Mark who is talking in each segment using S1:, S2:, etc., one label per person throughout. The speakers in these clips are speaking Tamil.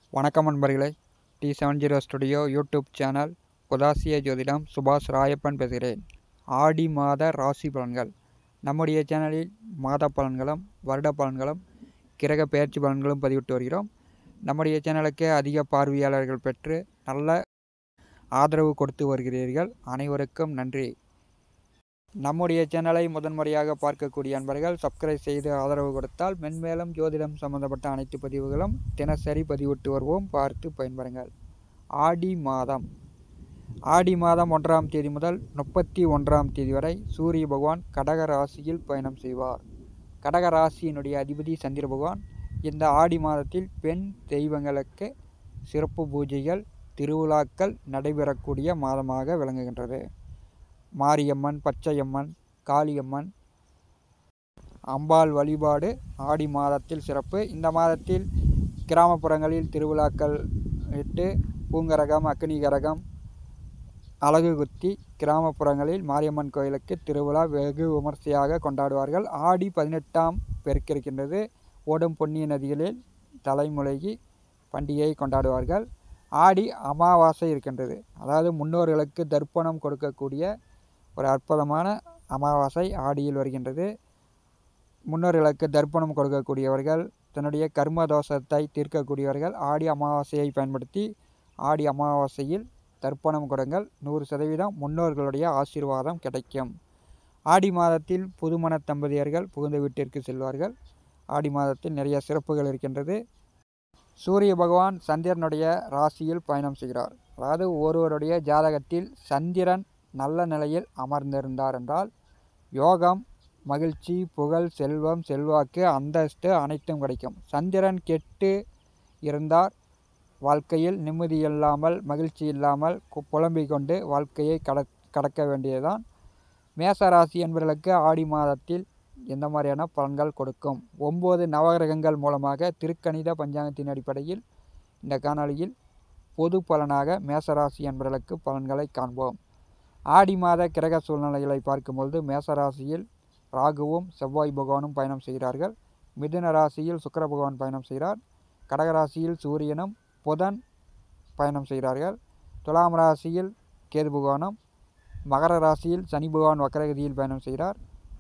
S1: வணக்கம் நண்பர்களே T seven zero studio YouTube channel புதாசிய ஜோதிடம் சுபாஷ் ராயப்பன் பேசுகிறேன் ஆடி மாத ராசி பலன்கள் நம்முடைய சேனலில் மாத பலன்களும் வருட பலன்களும் கிரக பெயர்ச்சி பலன்களும் பதிவிட்டு வருகிறோம் நம்முடைய சேனலுக்கு அதிக பார்வையாளர்கள் பெற்று நல்ல ஆதரவு கொடுத்து வருகிறீர்கள் அனைவருக்கும் நன்றி நம்முடைய சேனலை முதன்முறையாக பார்க்கக்கூடிய அன்பர்கள் சப்ஸ்கிரைப் செய்து ஆதரவு கொடுத்தால் மென்மேலும் ஜோதிடம் சம்பந்தப்பட்ட அனைத்து பதிவுகளும் தினசரி பதிவிட்டு வருவோம் பார்த்து பயன்பெறுங்கள் ஆடி மாதம் ஆடி மாதம் ஒன்றாம் தேதி முதல் முப்பத்தி ஒன்றாம் தேதி வரை சூரிய பகவான் கடக ராசியில் பயணம் செய்வார் கடக ராசியினுடைய அதிபதி சந்திர பகவான் இந்த ஆடி மாதத்தில் பெண் தெய்வங்களுக்கு சிறப்பு பூஜைகள் திருவிழாக்கள் நடைபெறக்கூடிய மாதமாக விளங்குகின்றது மாரியம்மன் பச்சையம்மன் காளியம்மன் அம்பாள் வழிபாடு ஆடி மாதத்தில் சிறப்பு இந்த மாதத்தில் கிராமப்புறங்களில் திருவிழாக்கள் இட்டு பூங்கரகம் அக்னிகரகம் அழகு குத்தி கிராமப்புறங்களில் மாரியம்மன் கோயிலுக்கு திருவிழா வெகு விமர்சையாக கொண்டாடுவார்கள் ஆடி பதினெட்டாம் பெருக்கிருக்கின்றது ஓடும் பொன்னிய நதிகளில் தலைமுழுகி பண்டிகையை கொண்டாடுவார்கள் ஆடி அமாவாசை இருக்கின்றது அதாவது முன்னோர்களுக்கு தர்ப்பணம் கொடுக்கக்கூடிய ஒரு அற்புதமான அமாவாசை ஆடியில் வருகின்றது முன்னோர்களுக்கு தர்ப்பணம் கொடுக்கக்கூடியவர்கள் தன்னுடைய கர்ம தோஷத்தை தீர்க்கக்கூடியவர்கள் ஆடி அமாவாசையை பயன்படுத்தி ஆடி அமாவாசையில் தர்ப்பணம் கொடுங்கள் நூறு சதவீதம் முன்னோர்களுடைய ஆசீர்வாதம் கிடைக்கும் ஆடி மாதத்தில் புதுமண தம்பதியர்கள் புகுந்த வீட்டிற்கு செல்வார்கள் ஆடி மாதத்தில் நிறைய சிறப்புகள் இருக்கின்றது சூரிய பகவான் சந்திரனுடைய ராசியில் பயணம் செய்கிறார் அதாவது ஒருவருடைய ஜாதகத்தில் சந்திரன் நல்ல நிலையில் அமர்ந்திருந்தார் என்றால் யோகம் மகிழ்ச்சி புகழ் செல்வம் செல்வாக்கு அந்தஸ்து அனைத்தும் கிடைக்கும் சந்திரன் கெட்டு இருந்தார் வாழ்க்கையில் நிம்மதி இல்லாமல் மகிழ்ச்சி இல்லாமல் புலம்பிக் கொண்டு வாழ்க்கையை கட கடக்க வேண்டியதுதான் மேசராசி என்பவர்களுக்கு ஆடி மாதத்தில் எந்த மாதிரியான பலன்கள் கொடுக்கும் ஒம்பது நவகிரகங்கள் மூலமாக திருக்கணித பஞ்சாங்கத்தின் அடிப்படையில் இந்த காணொளியில் பொது பலனாக மேசராசி என்பவர்களுக்கு பலன்களை காண்போம் ஆடி மாத கிரக சூழ்நிலைகளை பார்க்கும்பொழுது மேசராசியில் ராகுவும் செவ்வாய் பகவானும் பயணம் செய்கிறார்கள் மிதுன ராசியில் சுக்கர பகவான் பயணம் செய்கிறார் கடகராசியில் சூரியனும் புதன் பயணம் செய்கிறார்கள் துலாம் ராசியில் கேது பகவானும் மகர ராசியில் சனி பகவான் வக்கரகதியில் பயணம் செய்கிறார்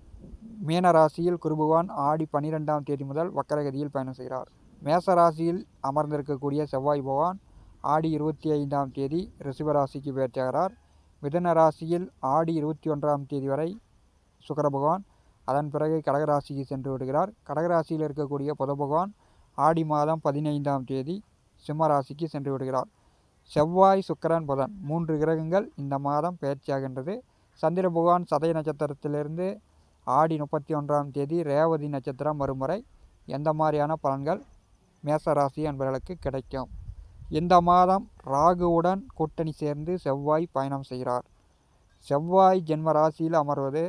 S1: மீன ராசியில் குரு பகவான் ஆடி பன்னிரெண்டாம் தேதி முதல் வக்கரகதியில் பயணம் செய்கிறார் மேச ராசியில் அமர்ந்திருக்கக்கூடிய செவ்வாய் பகவான் ஆடி இருபத்தி ஐந்தாம் தேதி ரிஷபராசிக்கு பேச்சாகிறார் மிதன ராசியில் ஆடி இருபத்தி ஒன்றாம் தேதி வரை சுக்கர பகவான் அதன் பிறகு கடகராசிக்கு சென்று விடுகிறார் கடகராசியில் இருக்கக்கூடிய புத பகவான் ஆடி மாதம் பதினைந்தாம் தேதி சிம்ம ராசிக்கு சென்று விடுகிறார் செவ்வாய் சுக்கரன் புதன் மூன்று கிரகங்கள் இந்த மாதம் பயிற்சியாகின்றது சந்திர பகவான் சதய நட்சத்திரத்திலிருந்து ஆடி முப்பத்தி ஒன்றாம் தேதி ரேவதி நட்சத்திரம் வரும் வரை எந்த மாதிரியான பலன்கள் மேசராசி என்பவர்களுக்கு கிடைக்கும் இந்த மாதம் ராகுவுடன் கூட்டணி சேர்ந்து செவ்வாய் பயணம் செய்கிறார் செவ்வாய் ஜென்ம ராசியில் அமர்வது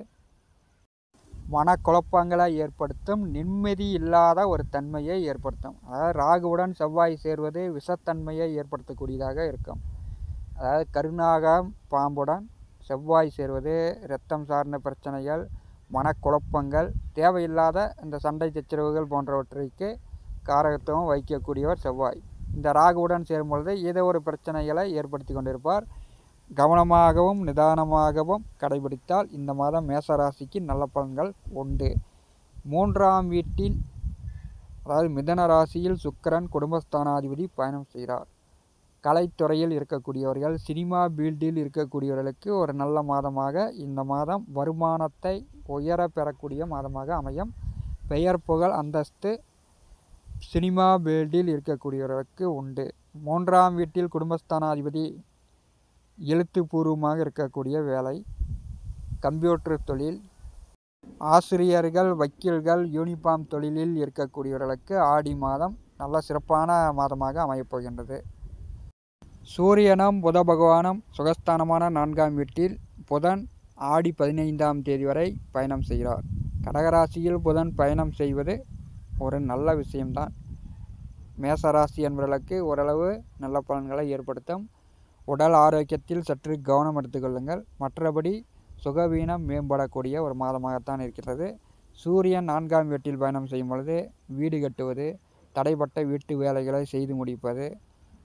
S1: மனக்குழப்பங்களை ஏற்படுத்தும் நிம்மதி இல்லாத ஒரு தன்மையை ஏற்படுத்தும் அதாவது ராகுவுடன் செவ்வாய் சேர்வது விஷத்தன்மையை ஏற்படுத்தக்கூடியதாக இருக்கும் அதாவது கருணாகம் பாம்புடன் செவ்வாய் சேர்வது இரத்தம் சார்ந்த பிரச்சனைகள் மனக்குழப்பங்கள் தேவையில்லாத இந்த சண்டை சச்சரவுகள் போன்றவற்றிற்கு காரகத்துவம் வைக்கக்கூடியவர் செவ்வாய் இந்த ராகுவுடன் சேரும்பொழுது ஏதோ ஒரு பிரச்சனைகளை ஏற்படுத்தி கொண்டிருப்பார் கவனமாகவும் நிதானமாகவும் கடைபிடித்தால் இந்த மாதம் மேசராசிக்கு நல்ல பலன்கள் உண்டு மூன்றாம் வீட்டில் அதாவது மிதன ராசியில் சுக்கரன் குடும்பஸ்தானாதிபதி பயணம் செய்கிறார் கலைத்துறையில் இருக்கக்கூடியவர்கள் சினிமா பீல்டில் இருக்கக்கூடியவர்களுக்கு ஒரு நல்ல மாதமாக இந்த மாதம் வருமானத்தை உயர பெறக்கூடிய மாதமாக அமையும் பெயர் புகழ் அந்தஸ்து சினிமா பீல்டில் இருக்கக்கூடியவர்களுக்கு உண்டு மூன்றாம் வீட்டில் குடும்பஸ்தானாதிபதி எழுத்துப்பூர்வமாக இருக்கக்கூடிய வேலை கம்ப்யூட்டர் தொழில் ஆசிரியர்கள் வக்கீல்கள் யூனிஃபார்ம் தொழிலில் இருக்கக்கூடியவர்களுக்கு ஆடி மாதம் நல்ல சிறப்பான மாதமாக அமையப்போகின்றது சூரியனும் புத பகவானும் சுகஸ்தானமான நான்காம் வீட்டில் புதன் ஆடி பதினைந்தாம் தேதி வரை பயணம் செய்கிறார் கடகராசியில் புதன் பயணம் செய்வது ஒரு நல்ல விஷயம்தான் மேசராசி என்பவர்களுக்கு ஓரளவு நல்ல பலன்களை ஏற்படுத்தும் உடல் ஆரோக்கியத்தில் சற்று கவனம் எடுத்துக்கொள்ளுங்கள் மற்றபடி சுகவீனம் மேம்படக்கூடிய ஒரு மாதமாகத்தான் இருக்கிறது சூரியன் நான்காம் வீட்டில் பயணம் செய்யும் பொழுது வீடு கட்டுவது தடைப்பட்ட வீட்டு வேலைகளை செய்து முடிப்பது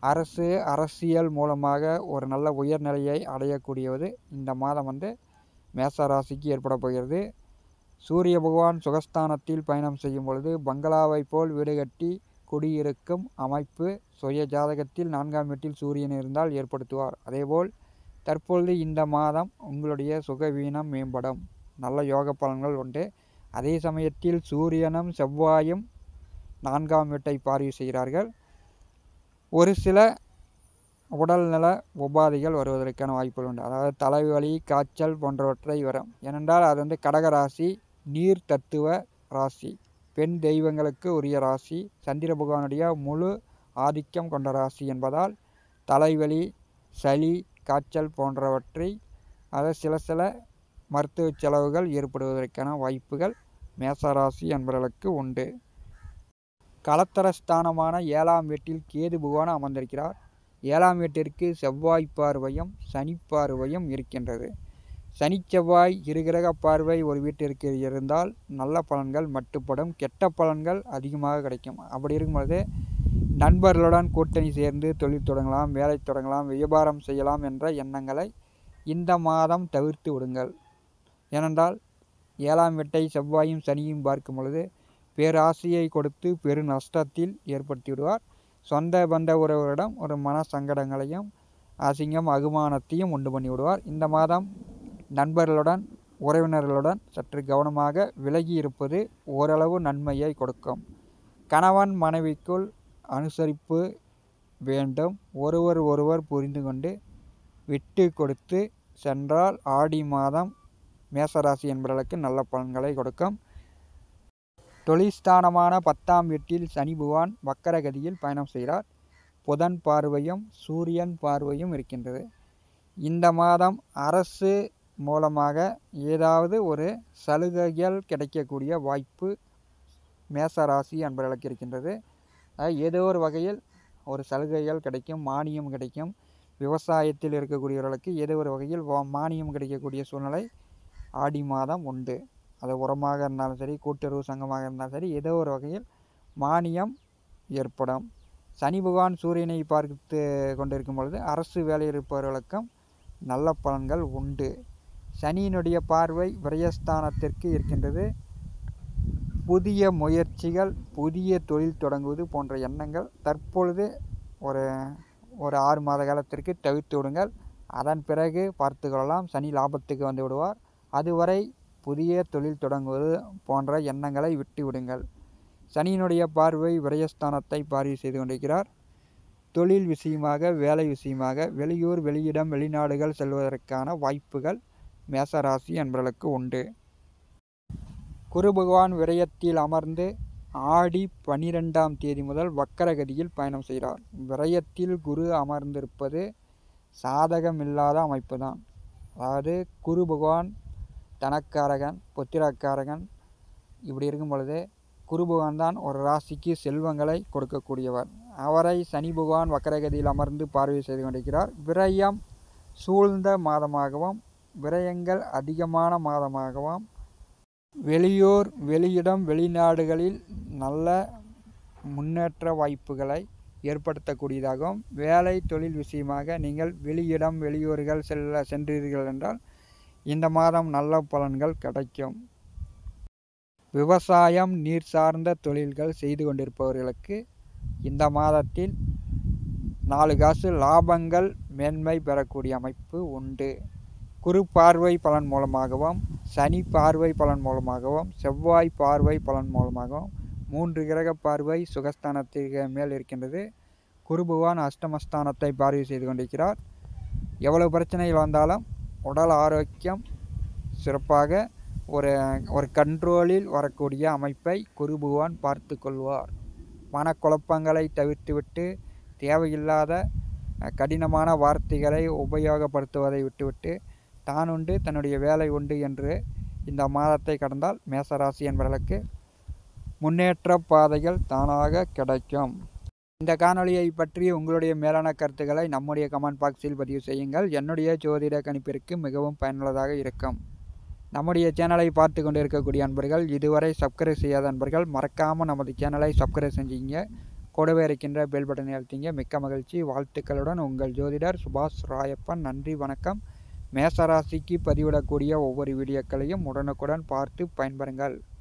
S1: அரசு அரசியல் மூலமாக ஒரு நல்ல உயர்நிலையை அடையக்கூடியது இந்த மாதம் வந்து மேச ராசிக்கு ஏற்பட போகிறது சூரிய பகவான் சுகஸ்தானத்தில் பயணம் செய்யும் பொழுது பங்களாவை போல் வீடு கட்டி குடியிருக்கும் அமைப்பு சுய ஜாதகத்தில் நான்காம் வீட்டில் சூரியன் இருந்தால் ஏற்படுத்துவார் அதேபோல் தற்பொழுது இந்த மாதம் உங்களுடைய சுகவீனம் மேம்படும் நல்ல யோக பலன்கள் உண்டு அதே சமயத்தில் சூரியனும் செவ்வாயும் நான்காம் வீட்டை பார்வை செய்கிறார்கள் ஒரு சில உடல்நல உபாதைகள் வருவதற்கான வாய்ப்புகள் உண்டு அதாவது தலைவலி காய்ச்சல் போன்றவற்றை வரும் ஏனென்றால் அது வந்து கடக ராசி நீர் தத்துவ ராசி பெண் தெய்வங்களுக்கு உரிய ராசி சந்திர பகவானுடைய முழு ஆதிக்கம் கொண்ட ராசி என்பதால் தலைவலி சளி காய்ச்சல் போன்றவற்றை அதாவது சில சில மருத்துவ செலவுகள் ஏற்படுவதற்கான வாய்ப்புகள் மேசராசி என்பவர்களுக்கு உண்டு கலத்தரஸ்தானமான ஏழாம் வீட்டில் கேது பகவான் அமர்ந்திருக்கிறார் ஏழாம் வீட்டிற்கு செவ்வாய் பார்வையும் சனி பார்வையும் இருக்கின்றது சனி செவ்வாய் இருகிரக பார்வை ஒரு வீட்டிற்கு இருந்தால் நல்ல பலன்கள் மட்டுப்படும் கெட்ட பலன்கள் அதிகமாக கிடைக்கும் அப்படி இருக்கும்பொழுது நண்பர்களுடன் கூட்டணி சேர்ந்து தொழில் தொடங்கலாம் வேலை தொடங்கலாம் வியாபாரம் செய்யலாம் என்ற எண்ணங்களை இந்த மாதம் தவிர்த்து விடுங்கள் ஏனென்றால் ஏழாம் வீட்டை செவ்வாயும் சனியும் பார்க்கும் பொழுது பேராசையை கொடுத்து பெரு நஷ்டத்தில் ஏற்படுத்தி விடுவார் சொந்த பந்த உறவுகளிடம் ஒரு மன சங்கடங்களையும் அசிங்கம் அகுமானத்தையும் உண்டு பண்ணி விடுவார் இந்த மாதம் நண்பர்களுடன் உறவினர்களுடன் சற்று கவனமாக விலகி இருப்பது ஓரளவு நன்மையை கொடுக்கும் கணவன் மனைவிக்குள் அனுசரிப்பு வேண்டும் ஒருவர் ஒருவர் புரிந்து கொண்டு விட்டு கொடுத்து சென்றால் ஆடி மாதம் மேசராசி என்பவர்களுக்கு நல்ல பலன்களை கொடுக்கும் தொழில்ஸ்தானமான பத்தாம் வீட்டில் சனி பகவான் வக்கரகதியில் பயணம் செய்கிறார் புதன் பார்வையும் சூரியன் பார்வையும் இருக்கின்றது இந்த மாதம் அரசு மூலமாக ஏதாவது ஒரு சலுகைகள் கிடைக்கக்கூடிய வாய்ப்பு மேசராசி என்பவர்களுக்கு இருக்கின்றது ஏதோ ஒரு வகையில் ஒரு சலுகைகள் கிடைக்கும் மானியம் கிடைக்கும் விவசாயத்தில் இருக்கக்கூடியவர்களுக்கு ஏதோ ஒரு வகையில் மானியம் கிடைக்கக்கூடிய சூழ்நிலை ஆடி மாதம் உண்டு அது உரமாக இருந்தாலும் சரி கூட்டுறவு சங்கமாக இருந்தாலும் சரி ஏதோ ஒரு வகையில் மானியம் ஏற்படும் சனி பகவான் சூரியனை பார்த்து கொண்டிருக்கும் பொழுது அரசு வேலையில் இருப்பவர்களுக்கும் நல்ல பலன்கள் உண்டு சனியினுடைய பார்வை விரயஸ்தானத்திற்கு இருக்கின்றது புதிய முயற்சிகள் புதிய தொழில் தொடங்குவது போன்ற எண்ணங்கள் தற்பொழுது ஒரு ஒரு ஆறு மாத காலத்திற்கு தவிர்த்து விடுங்கள் அதன் பிறகு பார்த்து கொள்ளலாம் சனி லாபத்துக்கு வந்து விடுவார் அதுவரை புதிய தொழில் தொடங்குவது போன்ற எண்ணங்களை விட்டு விடுங்கள் சனியினுடைய பார்வை விரயஸ்தானத்தை பார்வை செய்து கொண்டிருக்கிறார் தொழில் விஷயமாக வேலை விஷயமாக வெளியூர் வெளியிடம் வெளிநாடுகள் செல்வதற்கான வாய்ப்புகள் மேசராசி என்பவர்களுக்கு உண்டு குரு பகவான் விரயத்தில் அமர்ந்து ஆடி பனிரெண்டாம் தேதி முதல் வக்கரகதியில் பயணம் செய்கிறார் விரயத்தில் குரு அமர்ந்திருப்பது சாதகமில்லாத அமைப்பு தான் அதாவது குரு பகவான் தனக்காரகன் புத்திரக்காரகன் இப்படி இருக்கும் பொழுது குரு பகவான் தான் ஒரு ராசிக்கு செல்வங்களை கொடுக்கக்கூடியவர் அவரை சனி பகவான் வக்கரகதியில் அமர்ந்து பார்வை செய்து கொண்டிருக்கிறார் விரயம் சூழ்ந்த மாதமாகவும் விரயங்கள் அதிகமான மாதமாகவும் வெளியூர் வெளியிடம் வெளிநாடுகளில் நல்ல முன்னேற்ற வாய்ப்புகளை ஏற்படுத்தக்கூடியதாகவும் வேலை தொழில் விஷயமாக நீங்கள் வெளியிடம் வெளியூர்கள் செல்ல சென்றீர்கள் என்றால் இந்த மாதம் நல்ல பலன்கள் கிடைக்கும் விவசாயம் நீர் சார்ந்த தொழில்கள் செய்து கொண்டிருப்பவர்களுக்கு இந்த மாதத்தில் நாலு காசு லாபங்கள் மேன்மை பெறக்கூடிய அமைப்பு உண்டு குரு பார்வை பலன் மூலமாகவும் சனி பார்வை பலன் மூலமாகவும் செவ்வாய் பார்வை பலன் மூலமாகவும் மூன்று கிரக பார்வை சுகஸ்தானத்திற்கு மேல் இருக்கின்றது குரு பகவான் அஷ்டமஸ்தானத்தை பார்வை செய்து கொண்டிருக்கிறார் எவ்வளவு பிரச்சனைகள் வந்தாலும் உடல் ஆரோக்கியம் சிறப்பாக ஒரு ஒரு கண்ட்ரோலில் வரக்கூடிய அமைப்பை குரு பகவான் பார்த்து கொள்வார் மனக்குழப்பங்களை தவிர்த்துவிட்டு தேவையில்லாத கடினமான வார்த்தைகளை உபயோகப்படுத்துவதை விட்டுவிட்டு தான் உண்டு தன்னுடைய வேலை உண்டு என்று இந்த மாதத்தை கடந்தால் மேசராசி என்பவர்களுக்கு முன்னேற்ற பாதைகள் தானாக கிடைக்கும் இந்த காணொளியை பற்றி உங்களுடைய மேலான கருத்துக்களை நம்முடைய கமெண்ட் பாக்ஸில் பதிவு செய்யுங்கள் என்னுடைய ஜோதிட கணிப்பிற்கு மிகவும் பயனுள்ளதாக இருக்கும் நம்முடைய சேனலை பார்த்து கொண்டு இருக்கக்கூடிய அன்பர்கள் இதுவரை சப்ஸ்கிரைப் செய்யாத அன்பர்கள் மறக்காமல் நமது சேனலை சப்ஸ்கிரைப் செஞ்சீங்க கூடவே இருக்கின்ற பெல் பட்டனை அழுத்திங்க மிக்க மகிழ்ச்சி வாழ்த்துக்களுடன் உங்கள் ஜோதிடர் சுபாஷ் ராயப்பன் நன்றி வணக்கம் மேசராசிக்கு பதிவிடக்கூடிய ஒவ்வொரு வீடியோக்களையும் உடனுக்குடன் பார்த்து பயன்பெறுங்கள்